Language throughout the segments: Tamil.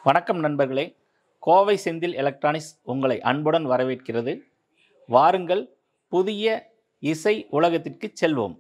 வணக்கம் நண்பர்களே கோவை செந்தில் எலக்ட்ரானிக்ஸ் உங்களை அன்புடன் வரவேற்கிறது வாருங்கள் புதிய இசை உலகத்திற்கு செல்வோம்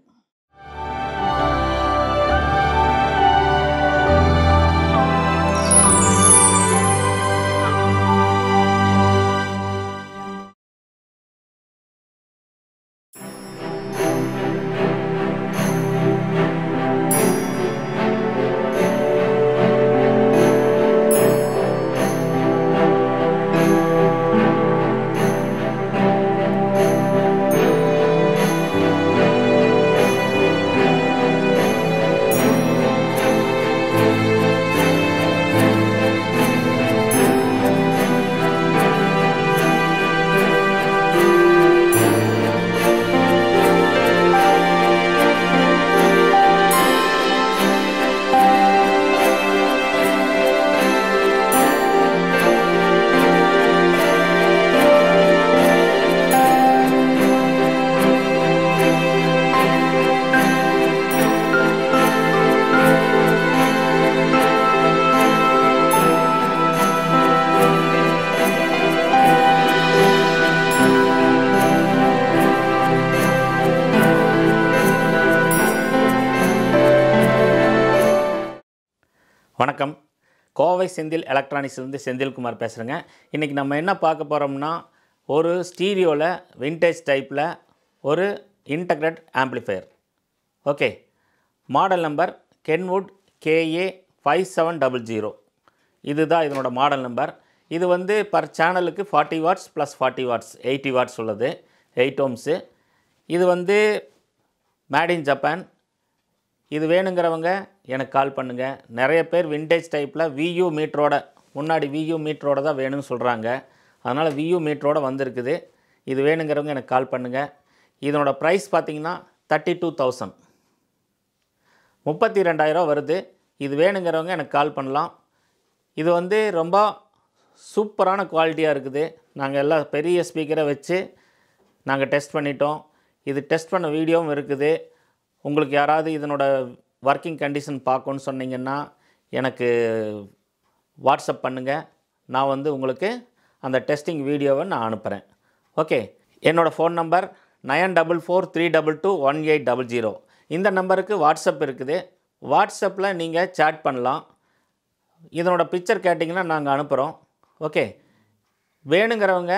வணக்கம் கோவை செந்தில் எலக்ட்ரானிக்ஸ்லேருந்து செந்தில்குமார் பேசுகிறேங்க இன்றைக்கி நம்ம என்ன பார்க்க போகிறோம்னா ஒரு ஸ்டீரியோவில் விண்டேஜ் டைப்பில் ஒரு integrate amplifier okay model number Kenwood KA five seven double zero இதுதான் இதனோட மாடல் நம்பர் இது வந்து பர் சேனலுக்கு forty watts plus forty watts eighty watts உள்ளது எயிட் ஓம்ஸு இது வந்து மேட் இன் ஜப்பான் இது வேணுங்கிறவங்க எனக்கு கால் பண்ணுங்கள் நிறைய பேர் விண்டேஜ் டைப்பில் வியூ மீட்டரோட முன்னாடி வியூ மீட்டரோட தான் வேணும்னு சொல்கிறாங்க அதனால் வியூ மீட்டரோட வந்திருக்குது இது வேணுங்கிறவங்க எனக்கு கால் பண்ணுங்கள் இதனோட ப்ரைஸ் பார்த்தீங்கன்னா தேர்ட்டி டூ தௌசண்ட் முப்பத்தி ரெண்டாயிரம் வருது இது வேணுங்கிறவங்க எனக்கு கால் பண்ணலாம் இது வந்து ரொம்ப சூப்பரான குவாலிட்டியாக இருக்குது நாங்கள் எல்லாம் பெரிய ஸ்பீக்கரை வச்சு நாங்கள் டெஸ்ட் பண்ணிட்டோம் இது டெஸ்ட் பண்ண வீடியோவும் இருக்குது உங்களுக்கு யாராவது இதனோட ஒர்க்கிங் கண்டிஷன் பார்க்கணுன்னு சொன்னீங்கன்னா எனக்கு வாட்ஸ்அப் பண்ணுங்கள் நான் வந்து உங்களுக்கு அந்த டெஸ்டிங் வீடியோவை நான் அனுப்புகிறேன் ஓகே என்னோடய phone number nine double four three double two one eight double zero இந்த நம்பருக்கு வாட்ஸ்அப் இருக்குது வாட்ஸ்அப்பில் நீங்கள் சேட் பண்ணலாம் இதனோட பிக்சர் கேட்டிங்கன்னா நாங்கள் அனுப்புகிறோம் ஓகே வேணுங்கிறவங்க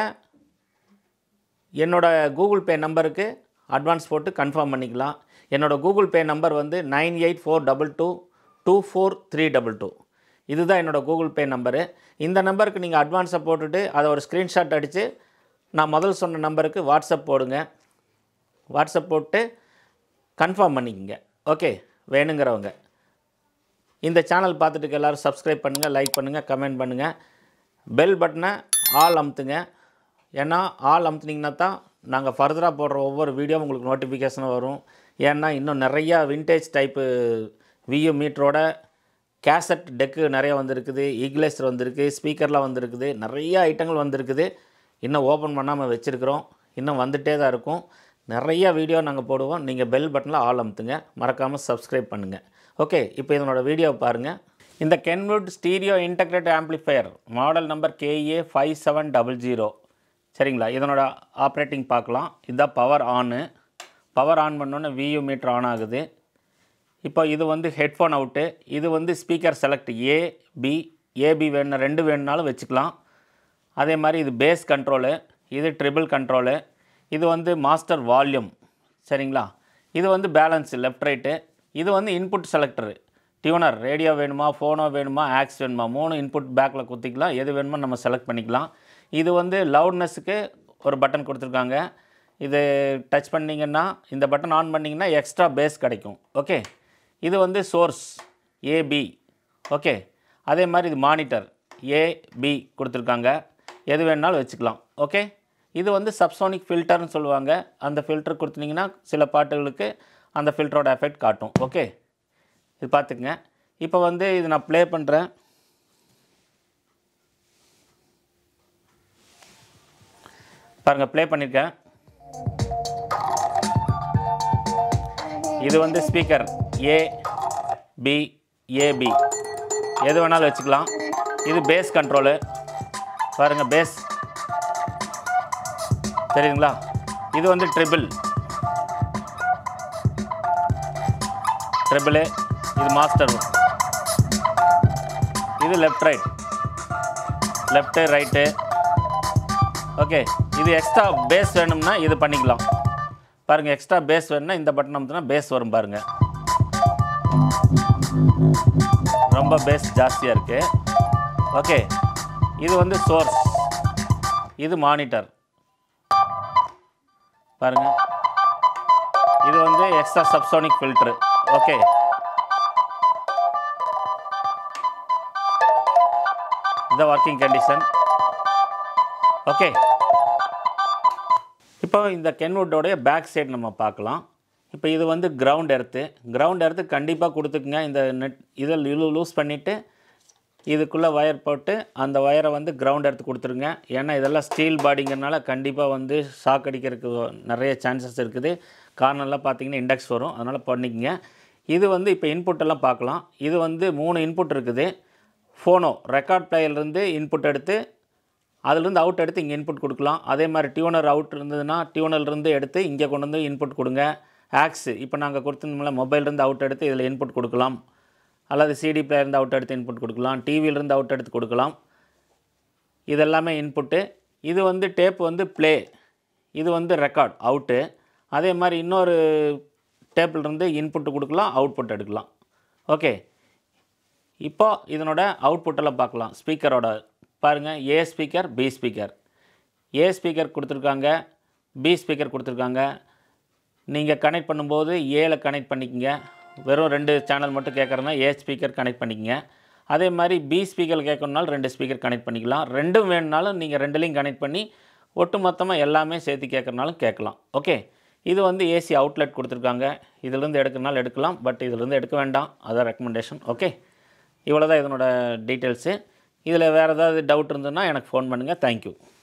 என்னோட கூகுள் பே நம்பருக்கு அட்வான்ஸ் போட்டு கன்ஃபார்ம் பண்ணிக்கலாம் என்னோட கூகுள் பே நம்பர் வந்து nine eight four double two two four three double two இதுதான் என்னோட கூகுள் பே நம்பரு இந்த நம்பருக்கு நீங்கள் அட்வான்ஸை போட்டுட்டு அதை ஒரு ஸ்க்ரீன்ஷாட் அடித்து நான் முதல் சொன்ன நம்பருக்கு வாட்ஸ்அப் போடுங்க வாட்ஸ்அப் போட்டு கன்ஃபார்ம் பண்ணிக்கங்க ஓகே வேணுங்கிறவங்க இந்த சேனல் பார்த்துட்டு இருக்க எல்லோரும் சப்ஸ்கிரைப் பண்ணுங்கள் லைக் பண்ணுங்கள் கமெண்ட் பண்ணுங்கள் பெல் பட்டனை ஆல் அமுத்துங்க ஏன்னா ஆல் அமுத்துனீங்கன்னா தான் நாங்கள் ஃபர்தராக போடுற ஒவ்வொரு வீடியோ உங்களுக்கு நோட்டிஃபிகேஷன் வரும் ஏன்னா இன்னும் நிறையா விண்டேஜ் டைப்பு வியூ மீட்டரோட கேசட் டெக்கு நிறைய வந்திருக்குது ஈக்லேஸ்டர் வந்திருக்கு ஸ்பீக்கர்லாம் வந்திருக்குது நிறைய ஐட்டங்கள் வந்திருக்குது இன்னும் ஓப்பன் பண்ணாமல் வச்சுருக்குறோம் இன்னும் வந்துகிட்டே தான் இருக்கும் நிறைய வீடியோ நாங்கள் போடுவோம் நீங்கள் பெல் பட்டனில் ஆல் அமுத்துங்க மறக்காமல் சப்ஸ்கிரைப் பண்ணுங்கள் ஓகே இப்போ இதனோட வீடியோ பாருங்கள் இந்த Kenwood stereo integrate amplifier model number KA five seven double zero சரிங்களா இதனோட ஆப்ரேட்டிங் பார்க்கலாம் இதுதான் பவர் ஆனு பவர் ஆன் பண்ணோன்னே வியூ மீட்டர் ஆன் ஆகுது இப்போ இது வந்து ஹெட்ஃபோன் அவுட்டு இது வந்து speaker select A B AB வேணும் ரெண்டு வேணுனாலும் வச்சுக்கலாம் அதே மாதிரி இது பேஸ் கண்ட்ரோலு இது ட்ரிபிள் கண்ட்ரோலு இது வந்து மாஸ்டர் வால்யூம் சரிங்களா இது வந்து பேலன்ஸ் லெஃப்ட் ரைட்டு இது வந்து இன்புட் செலக்டரு டியூனர் ரேடியோ வேணுமா ஃபோனோ வேணுமா ஆக்ஸ் வேணுமா மூணு இன்புட் பேக்கில் குத்திக்கலாம் எது வேணுமோ நம்ம செலக்ட் பண்ணிக்கலாம் இது வந்து லவுட்னஸுக்கு ஒரு பட்டன் கொடுத்துருக்காங்க இது டச் பண்ணிங்கன்னா இந்த பட்டன் ஆன் பண்ணிங்கன்னா எக்ஸ்ட்ரா பேஸ் கிடைக்கும் ஓகே இது வந்து சோர்ஸ் ஏபி ஓகே அதே மாதிரி இது மானிட்டர் ஏபி கொடுத்துருக்காங்க எது வேணாலும் வச்சுக்கலாம் ஓகே இது வந்து சப்சோனிக் ஃபில்டர்னு சொல்லுவாங்க அந்த ஃபில்டர் கொடுத்தீங்கன்னா சில பாட்டுகளுக்கு அந்த ஃபில்டரோட எஃபெக்ட் காட்டும் ஓகே இது பார்த்துக்குங்க இப்போ வந்து இது நான் ப்ளே பண்ணுறேன் பாருங்கள் ப்ளே பண்ணியிருக்கேன் இது வந்து ஸ்பீக்கர் ஏ பி ஏபி எது வேணாலும் வச்சுக்கலாம் இது பேஸ் கண்ட்ரோலு பாருங்கள் பேஸ் தெரியுங்களா இது வந்து ட்ரிபிள் ட்ரிபிளு இது மாஸ்டர் இது left right left right okay இது எக்ஸ்ட்ரா பேஸ் வேணும்னா இது பண்ணிக்கலாம் பாருங்கள் எக்ஸ்ட்ரா பேஸ் வேணும்னா இந்த பட்டன் அமுத்துனா பேஸ் வரும் பாருங்கள் ரொம்ப பேஸ் ஜாஸ்தியாக இருக்குது ஓகே இது வந்து சோர்ஸ் இது மானிட்டர் பாருங்கள் இது வந்து எக்ஸ்ட்ரா சப்சோனிக் ஃபில்ட்ரு ஓகே இந்த ஒர்க்கிங் கண்டிஷன் ஓகே இப்போ இந்த கென்வுட்டோடைய பேக் சைடு நம்ம பார்க்கலாம் இப்போ இது வந்து கிரவுண்ட் எர்த்து கிரவுண்ட் எர்த்து கண்டிப்பாக கொடுத்துக்குங்க இந்த நெட் இதை லூஸ் பண்ணிவிட்டு இதுக்குள்ளே ஒயர் போட்டு அந்த ஒயரை வந்து கிரவுண்ட் எடுத்து கொடுத்துருங்க ஏன்னா இதெல்லாம் ஸ்டீல் பாடிங்கிறனால கண்டிப்பாக வந்து ஷாக் அடிக்கிறதுக்கு நிறைய சான்சஸ் இருக்குது கார்னர்லாம் பார்த்தீங்கன்னா இண்டெக்ஸ் வரும் அதனால் பண்ணிக்கங்க இது வந்து இப்போ இன்புட் எல்லாம் பார்க்கலாம் இது வந்து மூணு இன்புட் இருக்குது ஃபோனோ ரெக்கார்ட் பிளேயர்லேருந்து இன்புட் எடுத்து அதுலேருந்து அவுட் எடுத்து இங்கே இன்புட் கொடுக்கலாம் அதே மாதிரி டியூனர் அவுட் இருந்ததுன்னா டியூனர்லேருந்து எடுத்து இங்கே கொண்டு வந்து இன்புட் கொடுங்க ஆக்ஸ் இப்போ நாங்கள் கொடுத்தோம்ல மொபைல்லேருந்து அவுட் எடுத்து இதில் இன்புட் கொடுக்கலாம் அல்லது சிடி பிளேயர்லேருந்து அவுட் எடுத்து இன்புட் கொடுக்கலாம் டிவியிலேருந்து அவுட் எடுத்து கொடுக்கலாம் இதெல்லாமே இன்புட்டு இது வந்து டேப் வந்து ப்ளே இது வந்து ரெக்கார்ட் அவுட்டு அதே மாதிரி இன்னொரு டேப்பிலிருந்து இன்புட் கொடுக்கலாம் அவுட்புட் எடுக்கலாம் ஓகே இப்போ இதனோட அவுட்புட்டெல்லாம் பார்க்கலாம் ஸ்பீக்கரோட பாருங்கள் A speaker B speaker A speaker கொடுத்துருக்காங்க பி ஸ்பீக்கர் கொடுத்துருக்காங்க நீங்கள் கனெக்ட் பண்ணும்போது ஏல கனெக்ட் பண்ணிக்கங்க வெறும் ரெண்டு சேனல் மட்டும் கேட்குறதுனா ஏ ஸ்பீக்கர் கனெக்ட் பண்ணிக்கங்க அதே மாதிரி பி ஸ்பீக்கர் கேட்கணுனாலும் ரெண்டு ஸ்பீக்கர் கனெக்ட் பண்ணிக்கலாம் ரெண்டும் வேணுனாலும் நீங்கள் ரெண்டுலேயும் கனெக்ட் பண்ணி ஒட்டு மொத்தமாக எல்லாமே சேர்த்து கேட்குறனாலும் கேட்கலாம் ஓகே இது வந்து ஏசி அவுட்லெட் கொடுத்துருக்காங்க இதிலேருந்து எடுக்கிறனாலும் எடுக்கலாம் பட் இதிலேருந்து எடுக்க வேண்டாம் அதான் ரெக்கமெண்டேஷன் ஓகே இவ்வளோ தான் இதனோட டீட்டெயில்ஸு இதில் வேறு ஏதாவது டவுட் இருந்ததுன்னா எனக்கு ஃபோன் பண்ணுங்கள் தேங்க்யூ